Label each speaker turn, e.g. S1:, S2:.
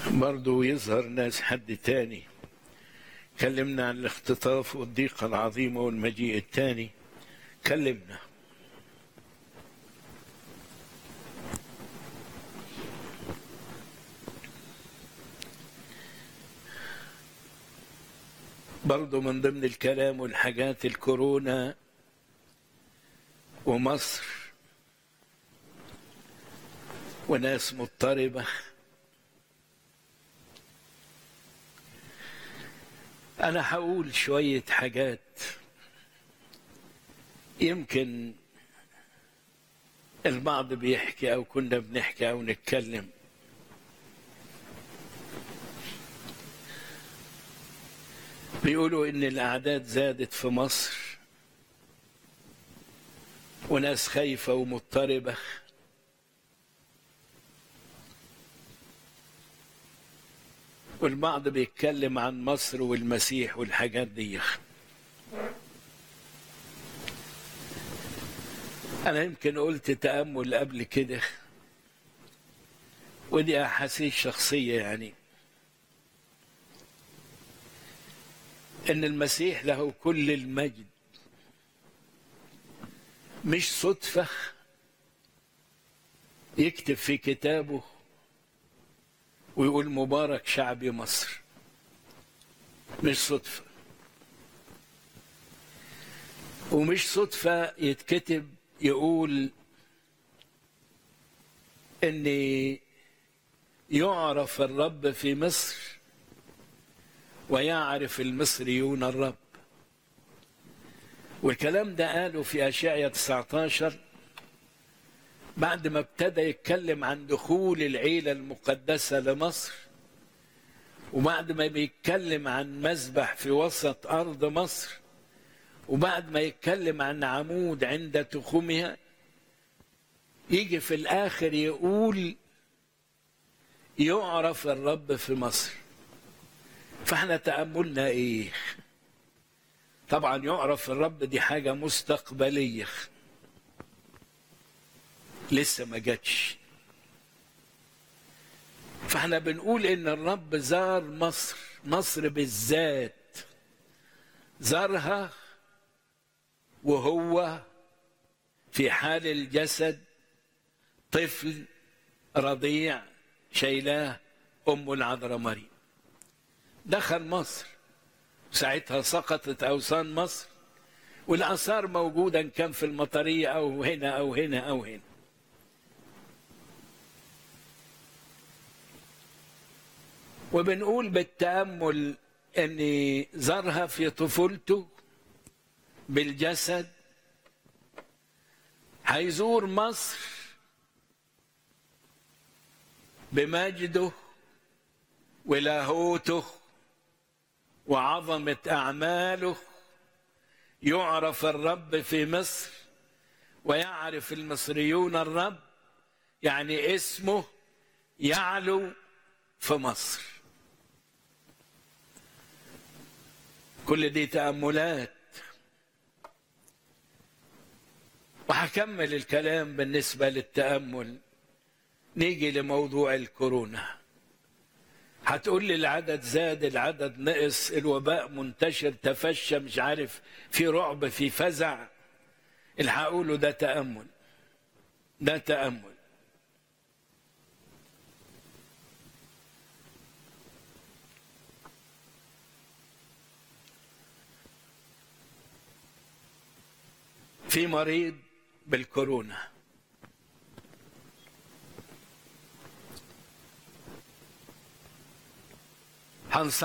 S1: برضو يظهر ناس حد تاني كلمنا عن الاختطاف والضيقة العظيمة والمجيء التاني كلمنا برضو من ضمن الكلام والحاجات الكورونا ومصر وناس مضطربة أنا هقول شوية حاجات يمكن البعض بيحكي أو كنا بنحكي أو نتكلم بيقولوا إن الأعداد زادت في مصر وناس خايفة ومضطربة والبعض بيتكلم عن مصر والمسيح والحاجات دي أنا يمكن قلت تأمل قبل كده ودي أحاسيس شخصية يعني إن المسيح له كل المجد مش صدفة يكتب في كتابه ويقول مبارك شعب مصر مش صدفة ومش صدفة يتكتب يقول ان يعرف الرب في مصر ويعرف المصريون الرب والكلام ده قاله في أشعية 19 بعد ما ابتدى يتكلم عن دخول العيلة المقدسة لمصر وبعد ما بيتكلم عن مذبح في وسط أرض مصر وبعد ما يتكلم عن عمود عند تخومها يجي في الآخر يقول يعرف الرب في مصر فاحنا تأملنا ايه طبعا يعرف الرب دي حاجة مستقبلية لسه ما جاتش فاحنا بنقول ان الرب زار مصر مصر بالذات زارها وهو في حال الجسد طفل رضيع شيلاه ام العذراء مريم دخل مصر ساعتها سقطت اوثان مصر والاثار موجوده ان كان في المطريه او هنا او هنا او هنا وبنقول بالتامل ان زارها في طفولته بالجسد هيزور مصر بمجده ولاهوته وعظمه اعماله يعرف الرب في مصر ويعرف المصريون الرب يعني اسمه يعلو في مصر كل دي تأملات وهكمل الكلام بالنسبة للتأمل نيجي لموضوع الكورونا هتقول لي العدد زاد العدد نقص الوباء منتشر تفشى مش عارف في رعب في فزع اللي هقوله ده تأمل ده تأمل في مريض بالكورونا هنص